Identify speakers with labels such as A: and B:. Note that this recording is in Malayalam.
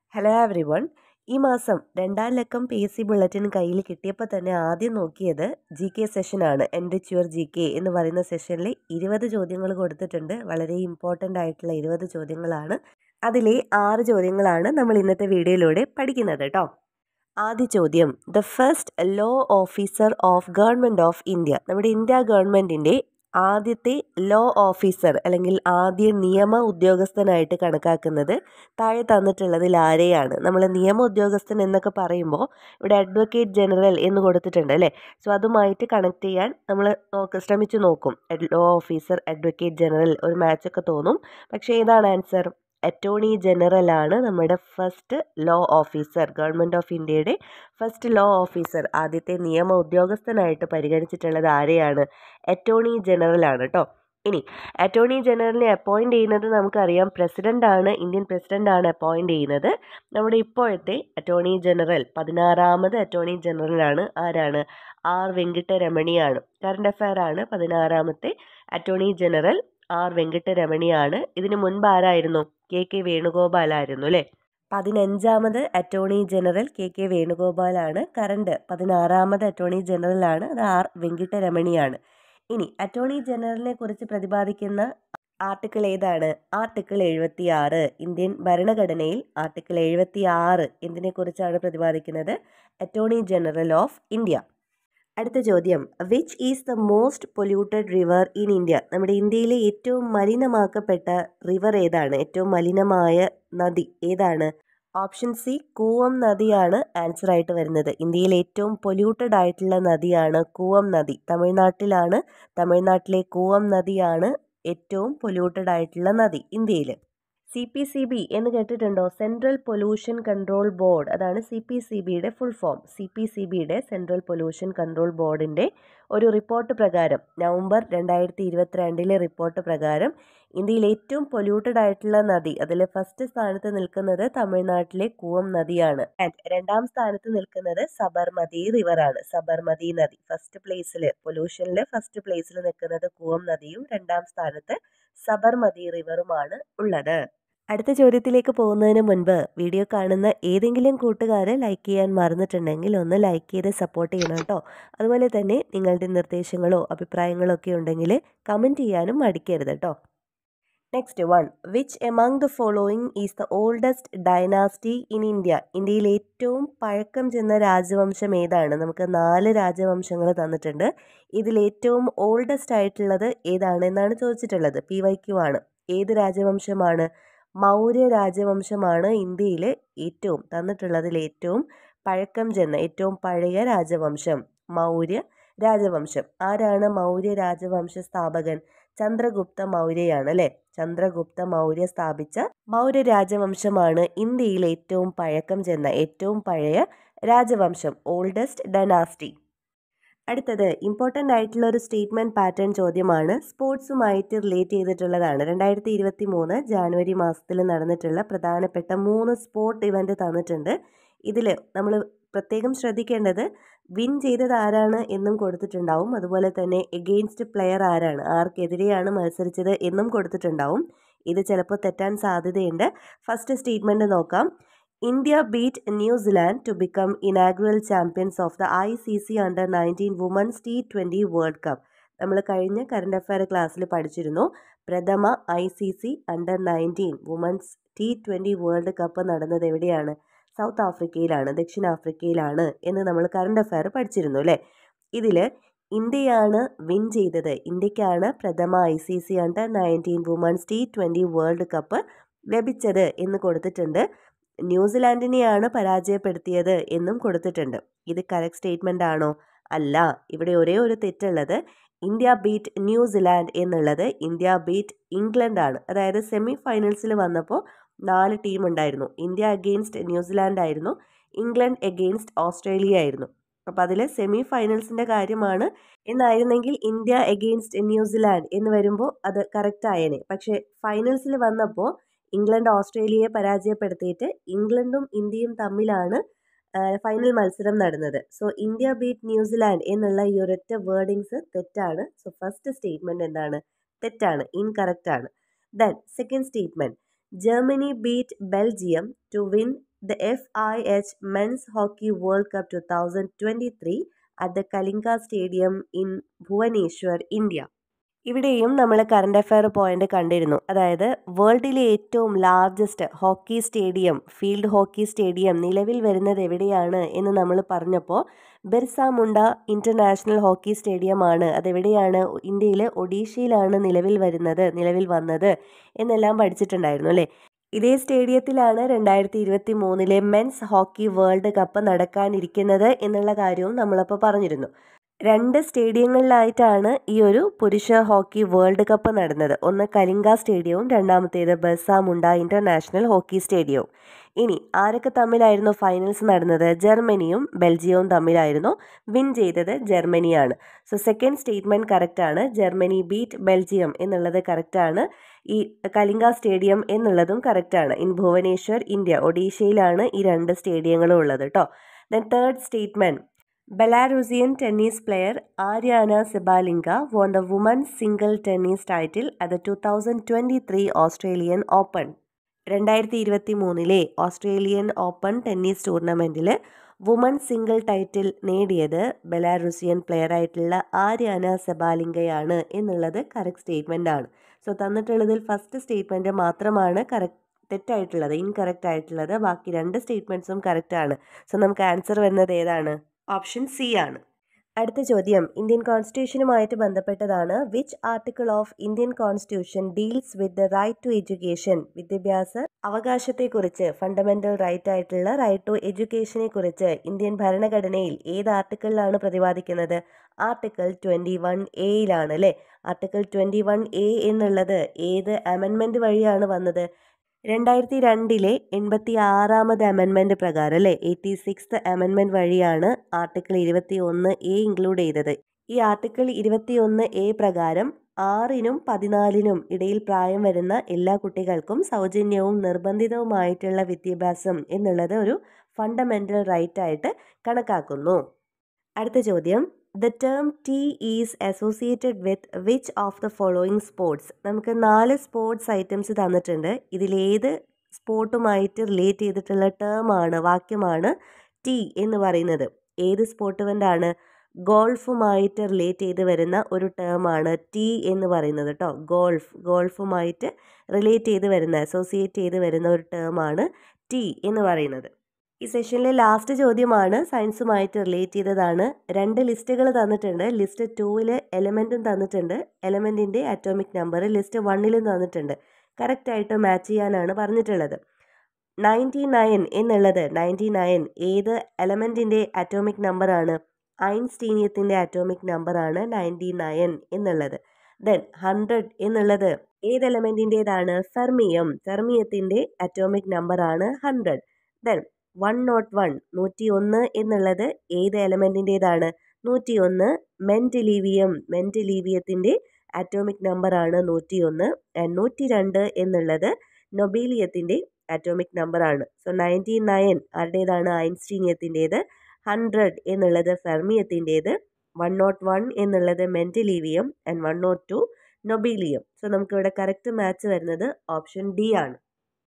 A: ഹലോ എവറി വൺ ഈ മാസം രണ്ടാം ലക്കം പി എസ് സി ബുള്ളറ്റിൻ കയ്യിൽ കിട്ടിയപ്പോൾ തന്നെ ആദ്യം നോക്കിയത് ജി കെ സെഷനാണ് എൻറിച്ച് യുവർ ജി കെ എന്ന് പറയുന്ന സെഷനിൽ ഇരുപത് ചോദ്യങ്ങൾ കൊടുത്തിട്ടുണ്ട് വളരെ ഇമ്പോർട്ടൻ്റ് ആയിട്ടുള്ള ഇരുപത് ചോദ്യങ്ങളാണ് അതിലെ ആറ് ചോദ്യങ്ങളാണ് നമ്മൾ ഇന്നത്തെ വീഡിയോയിലൂടെ പഠിക്കുന്നത് കേട്ടോ ആദ്യ ചോദ്യം the first law officer of government of India നമ്മുടെ ഇന്ത്യ ഗവൺമെൻറ്റിൻ്റെ ആദ്യത്തെ ലോ ഓഫീസർ അല്ലെങ്കിൽ ആദ്യ നിയമ ഉദ്യോഗസ്ഥനായിട്ട് കണക്കാക്കുന്നത് താഴെ തന്നിട്ടുള്ളതിൽ ആരെയാണ് നമ്മൾ നിയമ ഉദ്യോഗസ്ഥൻ എന്നൊക്കെ പറയുമ്പോൾ ഇവിടെ അഡ്വക്കേറ്റ് ജനറൽ എന്ന് കൊടുത്തിട്ടുണ്ട് അല്ലേ സോ അതുമായിട്ട് കണക്ട് ചെയ്യാൻ നമ്മൾ നോക്ക് ശ്രമിച്ചു നോക്കും ലോ ഓഫീസർ അഡ്വക്കേറ്റ് ജനറൽ ഒരു മാച്ചൊക്കെ തോന്നും പക്ഷേ ഏതാണ് ആൻസർ അറ്റോർണി ജനറൽ ആണ് നമ്മുടെ first law officer government of ഇന്ത്യയുടെ ഫസ്റ്റ് ലോ ഓഫീസർ ആദ്യത്തെ നിയമ ഉദ്യോഗസ്ഥനായിട്ട് പരിഗണിച്ചിട്ടുള്ളത് ആരെയാണ് അറ്റോർണി ജനറൽ ആണ് കേട്ടോ ഇനി അറ്റോർണി ജനറലിനെ അപ്പോയിൻറ്റ് ചെയ്യുന്നത് നമുക്കറിയാം പ്രസിഡൻ്റ് ആണ് ഇന്ത്യൻ പ്രസിഡൻ്റ് ആണ് അപ്പോയിൻറ്റ് ചെയ്യുന്നത് നമ്മുടെ ഇപ്പോഴത്തെ അറ്റോർണി ജനറൽ പതിനാറാമത് അറ്റോർണി ജനറലാണ് ആരാണ് ആർ വെങ്കിട്ടരമണിയാണ് കറണ്ട് അഫയർ ആണ് പതിനാറാമത്തെ അറ്റോർണി ജനറൽ ആർ വെങ്കിട്ടരമണിയാണ് ഇതിന് മുൻപ് ആരായിരുന്നു കെ കെ വേണുഗോപാലായിരുന്നു അല്ലേ പതിനഞ്ചാമത് അറ്റോർണി ജനറൽ കെ കെ വേണുഗോപാലാണ് കറണ്ട് പതിനാറാമത് അറ്റോർണി ജനറലാണ് അത് ആർ വെങ്കിട്ടരമണിയാണ് ഇനി അറ്റോർണി ജനറലിനെ കുറിച്ച് പ്രതിപാദിക്കുന്ന ആർട്ടിക്കിൾ ഏതാണ് ആർട്ടിക്കിൾ എഴുപത്തി ആറ് ഇന്ത്യൻ ഭരണഘടനയിൽ ആർട്ടിക്കിൾ എഴുപത്തി ആറ് എന്തിനെക്കുറിച്ചാണ് പ്രതിപാദിക്കുന്നത് അറ്റോർണി ജനറൽ ഓഫ് ഇന്ത്യ അടുത്ത ചോദ്യം which is the most polluted river in India നമ്മുടെ ഇന്ത്യയിലെ ഏറ്റവും മലിനമാക്കപ്പെട്ട റിവർ ഏതാണ് ഏറ്റവും മലിനമായ നദി ഏതാണ് ഓപ്ഷൻ സി കൂവം നദിയാണ് ആൻസർ ആയിട്ട് വരുന്നത് ഇന്ത്യയിലെ ഏറ്റവും പൊല്യൂട്ടഡ് ആയിട്ടുള്ള നദിയാണ് കൂവം നദി തമിഴ്നാട്ടിലാണ് തമിഴ്നാട്ടിലെ കൂവം നദിയാണ് ഏറ്റവും പൊല്യൂട്ടഡ് ആയിട്ടുള്ള നദി ഇന്ത്യയിൽ സി പി സി ബി എന്ന് കേട്ടിട്ടുണ്ടോ സെൻട്രൽ പൊല്യൂഷൻ കൺട്രോൾ ബോർഡ് അതാണ് സി പി സി ബിയുടെ full form C P C ബിയുടെ സെൻട്രൽ പൊല്യൂഷൻ കൺട്രോൾ ബോർഡിൻ്റെ ഒരു റിപ്പോർട്ട് പ്രകാരം നവംബർ രണ്ടായിരത്തി ഇരുപത്തിരണ്ടിലെ റിപ്പോർട്ട് പ്രകാരം ഇന്ത്യയിൽ ഏറ്റവും പൊല്യൂട്ടഡ് ആയിട്ടുള്ള നദി അതിൽ ഫസ്റ്റ് സ്ഥാനത്ത് നിൽക്കുന്നത് തമിഴ്നാട്ടിലെ കൂവം നദിയാണ് ആൻഡ് രണ്ടാം സ്ഥാനത്ത് നിൽക്കുന്നത് സബർമതി റിവറാണ് സബർമതി നദി ഫസ്റ്റ് പ്ലേസിൽ പൊല്യൂഷനിൽ ഫസ്റ്റ് പ്ലേസിൽ നിൽക്കുന്നത് കൂവം നദിയും രണ്ടാം സ്ഥാനത്ത് സബർമതി റിവറുമാണ് ഉള്ളത് അടുത്ത ചോദ്യത്തിലേക്ക് പോകുന്നതിന് മുൻപ് വീഡിയോ കാണുന്ന ഏതെങ്കിലും കൂട്ടുകാർ ലൈക്ക് ചെയ്യാൻ മറന്നിട്ടുണ്ടെങ്കിൽ ഒന്ന് ലൈക്ക് ചെയ്ത് സപ്പോർട്ട് ചെയ്യണം കേട്ടോ അതുപോലെ തന്നെ നിങ്ങളുടെ നിർദ്ദേശങ്ങളോ അഭിപ്രായങ്ങളോ ഒക്കെ ഉണ്ടെങ്കിൽ കമൻറ്റ് ചെയ്യാനും മടിക്കരുത് കേട്ടോ next one which among the following is the oldest dynasty in India ഇന്ത്യയിൽ ഏറ്റവും പഴക്കം ചെന്ന രാജവംശം ഏതാണ് നമുക്ക് നാല് രാജവംശങ്ങൾ തന്നിട്ടുണ്ട് ഇതിൽ ഏറ്റവും ഓൾഡസ്റ്റ് ആയിട്ടുള്ളത് ഏതാണ് എന്നാണ് ചോദിച്ചിട്ടുള്ളത് പി വൈ ക്യു ആണ് ഏത് രാജവംശമാണ് മൗര്യ രാജവംശമാണ് ഇന്ത്യയിൽ ഏറ്റവും തന്നിട്ടുള്ളതിൽ ഏറ്റവും പഴക്കം ചെന്ന ഏറ്റവും പഴയ രാജവംശം മൗര്യ രാജവംശം ആരാണ് മൗര്യ രാജവംശ സ്ഥാപകൻ ചന്ദ്രഗുപ്ത മൗര്യയാണ് അല്ലേ ചന്ദ്രഗുപ്ത മൗര്യ സ്ഥാപിച്ച മൗര്യ രാജവംശമാണ് ഇന്ത്യയിൽ ഏറ്റവും പഴക്കം ചെന്ന ഏറ്റവും പഴയ രാജവംശം ഓൾഡസ്റ്റ് ഡനാസ്റ്റി അടുത്തത് ഇമ്പോർട്ടൻ്റ് ആയിട്ടുള്ള ഒരു സ്റ്റേറ്റ്മെൻറ്റ് പാറ്റേൺ ചോദ്യമാണ് സ്പോർട്സുമായിട്ട് റിലേറ്റ് ചെയ്തിട്ടുള്ളതാണ് രണ്ടായിരത്തി ഇരുപത്തി മൂന്ന് ജാനുവരി മാസത്തിൽ നടന്നിട്ടുള്ള പ്രധാനപ്പെട്ട മൂന്ന് സ്പോർട്ട് ഇവൻ്റ് തന്നിട്ടുണ്ട് ഇതിൽ നമ്മൾ പ്രത്യേകം ശ്രദ്ധിക്കേണ്ടത് വിൻ ചെയ്തത് ആരാണ് എന്നും കൊടുത്തിട്ടുണ്ടാവും അതുപോലെ തന്നെ എഗെയിൻസ്റ്റ് പ്ലെയർ ആരാണ് ആർക്കെതിരെയാണ് മത്സരിച്ചത് എന്നും കൊടുത്തിട്ടുണ്ടാവും ഇത് ചിലപ്പോൾ തെറ്റാൻ സാധ്യതയുണ്ട് ഫസ്റ്റ് സ്റ്റേറ്റ്മെൻറ്റ് നോക്കാം India beat New Zealand to become inaugural champions of the I C C under nineteen women's T twenty world cup നമ്മൾ കഴിഞ്ഞ കറണ്ട് അഫയർ ക്ലാസ്സിൽ പഠിച്ചിരുന്നു പ്രഥമ I C C under nineteen women's T twenty world cup നടന്നത് എവിടെയാണ് സൗത്ത് ആഫ്രിക്കയിലാണ് ദക്ഷിണാഫ്രിക്കയിലാണ് എന്ന് നമ്മൾ കറണ്ട് അഫയർ പഠിച്ചിരുന്നു അല്ലേ ഇതിൽ ഇന്ത്യയാണ് വിൻ ചെയ്തത് ഇന്ത്യക്കാണ് പ്രഥമ I C C under nineteen women's T twenty world cup ലഭിച്ചത് എന്ന് കൊടുത്തിട്ടുണ്ട് ന്യൂസിലാൻഡിനെയാണ് പരാജയപ്പെടുത്തിയത് എന്നും കൊടുത്തിട്ടുണ്ട് ഇത് കറക്റ്റ് സ്റ്റേറ്റ്മെൻ്റ് ആണോ അല്ല ഇവിടെ ഒരേ ഒരു തെറ്റുള്ളത് ഇന്ത്യ ബീറ്റ് ന്യൂസിലാൻഡ് എന്നുള്ളത് ഇന്ത്യ ബീറ്റ് ഇംഗ്ലണ്ട് ആണ് അതായത് സെമി ഫൈനൽസിൽ വന്നപ്പോൾ നാല് ടീം ഉണ്ടായിരുന്നു ഇന്ത്യ അഗെയിൻസ്റ്റ് ന്യൂസിലാൻഡ് ആയിരുന്നു ഇംഗ്ലണ്ട് എഗെയിൻസ്റ്റ് ഓസ്ട്രേലിയ ആയിരുന്നു അപ്പോൾ അതിൽ സെമി ഫൈനൽസിൻ്റെ കാര്യമാണ് എന്നായിരുന്നെങ്കിൽ ഇന്ത്യ എഗെയിൻസ്റ്റ് ന്യൂസിലാൻഡ് എന്ന് വരുമ്പോൾ അത് കറക്റ്റ് ആയേനെ പക്ഷേ ഫൈനൽസിൽ വന്നപ്പോൾ ഇംഗ്ലണ്ട് ഓസ്ട്രേലിയയെ പരാജയപ്പെടുത്തിയിട്ട് ഇംഗ്ലണ്ടും ഇന്ത്യയും തമ്മിലാണ് ഫൈനൽ മത്സരം നടന്നത് സോ ഇന്ത്യ ബീറ്റ് ന്യൂസിലാൻഡ് എന്നുള്ള ഈ ഒരൊറ്റ വേർഡിങ്സ് തെറ്റാണ് സോ ഫസ്റ്റ് സ്റ്റേറ്റ്മെൻറ്റ് എന്താണ് തെറ്റാണ് ഇൻകറക്റ്റ് ആണ് then second statement Germany beat Belgium to win the F I H men's hockey world cup two thousand twenty three at the Kalinga stadium in Bhubaneswar India ഇവിടെയും നമ്മൾ കറണ്ട് അഫയർ പോയിന്റ് കണ്ടിരുന്നു അതായത് വേൾഡിലെ ഏറ്റവും largest hockey stadium field hockey stadium നിലവിൽ വരുന്നത് എവിടെയാണ് എന്ന് നമ്മൾ പറഞ്ഞപ്പോൾ ബിർസ മുണ്ട ഇൻ്റർനാഷണൽ ഹോക്കി സ്റ്റേഡിയമാണ് അതെവിടെയാണ് ഇന്ത്യയിലെ ഒഡീഷയിലാണ് നിലവിൽ വരുന്നത് നിലവിൽ വന്നത് എന്നെല്ലാം പഠിച്ചിട്ടുണ്ടായിരുന്നു അല്ലേ ഇതേ സ്റ്റേഡിയത്തിലാണ് രണ്ടായിരത്തി ഇരുപത്തി മൂന്നിലെ മെൻസ് ഹോക്കി വേൾഡ് കപ്പ് നടക്കാനിരിക്കുന്നത് എന്നുള്ള കാര്യവും നമ്മളപ്പോൾ പറഞ്ഞിരുന്നു രണ്ട് സ്റ്റേഡിയങ്ങളിലായിട്ടാണ് ഈ ഒരു പുരുഷ ഹോക്കി വേൾഡ് കപ്പ് നടന്നത് ഒന്ന് കലിംഗ സ്റ്റേഡിയവും രണ്ടാമത്തേത് ബർസ മുണ്ട ഇൻ്റർനാഷണൽ ഹോക്കി സ്റ്റേഡിയവും ഇനി ആരൊക്കെ തമ്മിലായിരുന്നു ഫൈനൽസ് നടന്നത് ജർമ്മനിയും ബെൽജിയവും തമ്മിലായിരുന്നു വിൻ ചെയ്തത് ജർമ്മനിയാണ് സോ സെക്കൻഡ് സ്റ്റേറ്റ്മെൻറ്റ് കറക്റ്റാണ് ജർമ്മനി ബീറ്റ് ബെൽജിയം എന്നുള്ളത് കറക്റ്റാണ് ഈ കലിംഗ സ്റ്റേഡിയം എന്നുള്ളതും കറക്റ്റാണ് ഇൻ ഭുവനേശ്വർ ഇന്ത്യ ഒഡീഷയിലാണ് ഈ രണ്ട് സ്റ്റേഡിയങ്ങളും ഉള്ളത് കേട്ടോ then third statement Belarusian tennis player Aryna Sabalenka won the women's single tennis title at the two thousand twenty three Australian open രണ്ടായിരത്തി ഇരുപത്തി മൂന്നിലെ ഓസ്ട്രേലിയൻ ഓപ്പൺ ടെന്നീസ് ടൂർണമെൻറ്റിൽ വുമൺ സിംഗിൾ ടൈറ്റിൽ നേടിയത് ബെലാറൂസിയൻ പ്ലെയർ ആയിട്ടുള്ള ആര്യാന സെബാലിംഗയാണ് എന്നുള്ളത് കറക്റ്റ് സ്റ്റേറ്റ്മെൻ്റ് ആണ് സോ തന്നിട്ടുള്ളതിൽ ഫസ്റ്റ് സ്റ്റേറ്റ്മെൻറ്റ് മാത്രമാണ് കറക്റ്റ് തെറ്റായിട്ടുള്ളത് ഇൻകറക്റ്റ് ആയിട്ടുള്ളത് ബാക്കി രണ്ട് സ്റ്റേറ്റ്മെൻറ്റ്സും കറക്റ്റ് ആണ് സോ നമുക്ക് ആൻസർ വരുന്നത് ഏതാണ് ഓപ്ഷൻ സി ആണ് അടുത്ത ചോദ്യം ഇന്ത്യൻ കോൺസ്റ്റിറ്റ്യൂഷനുമായിട്ട് ബന്ധപ്പെട്ടതാണ് which article of Indian constitution deals with the right to education വിദ്യാഭ്യാസ അവകാശത്തെക്കുറിച്ച് ഫണ്ടമെൻ്റൽ റൈറ്റ് ആയിട്ടുള്ള റൈറ്റ് ടു എഡ്യൂക്കേഷനെ കുറിച്ച് ഇന്ത്യൻ ഭരണഘടനയിൽ ഏത് ആർട്ടിക്കിളിലാണ് പ്രതിപാദിക്കുന്നത് ആർട്ടിക്കിൾ ട്വൻറ്റി വൺ എയിലാണ് അല്ലേ ആർട്ടിക്കിൾ ട്വൻറ്റി വൺ എ എന്നുള്ളത് ഏത് അമെൻമെൻറ്റ് വഴിയാണ് വന്നത് രണ്ടായിരത്തി രണ്ടിലെ എൺപത്തി ആറാമത് അമെൻമെൻറ്റ് പ്രകാരം അല്ലേ എയ്റ്റി സിക്സ്ത് അമെൻമെൻറ്റ് വഴിയാണ് ആർട്ടിക്കിൾ ഇരുപത്തി ഒന്ന് എ ഇൻക്ലൂഡ് ചെയ്തത് ഈ ആർട്ടിക്കിൾ ഇരുപത്തി ഒന്ന് എ പ്രകാരം ആറിനും പതിനാലിനും ഇടയിൽ പ്രായം വരുന്ന എല്ലാ കുട്ടികൾക്കും സൗജന്യവും നിർബന്ധിതവുമായിട്ടുള്ള വിദ്യാഭ്യാസം എന്നുള്ളത് ഒരു ഫണ്ടമെൻ്റൽ റൈറ്റ് ആയിട്ട് കണക്കാക്കുന്നു അടുത്ത ചോദ്യം the term T is associated with which of the following sports നമുക്ക് നാല് സ്പോർട്സ് ഐറ്റംസ് തന്നിട്ടുണ്ട് ഇതിലേത് സ്പോർട്ടുമായിട്ട് റിലേറ്റ് ചെയ്തിട്ടുള്ള ടേമാണ് വാക്യമാണ് ടി എന്ന് പറയുന്നത് ഏത് സ്പോർട്ട് ഇവൻ്റാണ് ഗോൾഫുമായിട്ട് റിലേറ്റ് ചെയ്ത് വരുന്ന ഒരു ടേമാണ് ടി എന്ന് പറയുന്നത് കേട്ടോ ഗോൾഫ് ഗോൾഫുമായിട്ട് റിലേറ്റ് ചെയ്ത് വരുന്ന അസോസിയേറ്റ് ചെയ്ത് വരുന്ന ഒരു ടേമാണ് ടി എന്ന് പറയുന്നത് ഈ സെഷനിലെ ലാസ്റ്റ് ചോദ്യമാണ് സയൻസുമായിട്ട് റിലേറ്റ് ചെയ്തതാണ് രണ്ട് ലിസ്റ്റുകൾ തന്നിട്ടുണ്ട് ലിസ്റ്റ് ടൂവിൽ എലമെൻറ്റും തന്നിട്ടുണ്ട് എലമെൻറ്റിൻ്റെ അറ്റോമിക് നമ്പർ ലിസ്റ്റ് വണ്ണിലും തന്നിട്ടുണ്ട് കറക്റ്റായിട്ട് മാച്ച് ചെയ്യാനാണ് പറഞ്ഞിട്ടുള്ളത് നയൻറ്റി നയൻ എന്നുള്ളത് നയൻറ്റി നയൻ ഏത് എലമെൻറ്റിൻ്റെ അറ്റോമിക് നമ്പറാണ് ഐൻസ്റ്റീനിയത്തിൻ്റെ അറ്റോമിക് നമ്പറാണ് നയൻറ്റി നയൻ എന്നുള്ളത് ദെൻ ഹൺഡ്രഡ് എന്നുള്ളത് ഏത് എലമെൻറ്റിൻ്റേതാണ് ഫെർമിയം ഫെർമിയത്തിൻ്റെ അറ്റോമിക് നമ്പറാണ് hundred then one not one നൂറ്റി ഒന്ന് എന്നുള്ളത് ഏത് എലമെൻറ്റിൻ്റേതാണ് നൂറ്റി ഒന്ന് മെൻറ്റിലീവിയം മെൻറ്റിലീവിയത്തിൻ്റെ അറ്റോമിക് നമ്പറാണ് നൂറ്റി ഒന്ന് ആൻഡ് നൂറ്റി രണ്ട് എന്നുള്ളത് നൊബീലിയത്തിൻ്റെ അറ്റോമിക് നമ്പറാണ് സോ നയൻറ്റി നയൻ ആരുടേതാണ് ഐൻസ്റ്റീനിയത്തിൻ്റേത് ഹൺഡ്രഡ് എന്നുള്ളത് ഫെർമിയത്തിൻ്റേത് വൺ നോട്ട് വൺ എന്നുള്ളത് mendelevium and one not two nobelium so നമുക്കിവിടെ കറക്റ്റ് മാച്ച് വരുന്നത് ഓപ്ഷൻ ഡി ആണ്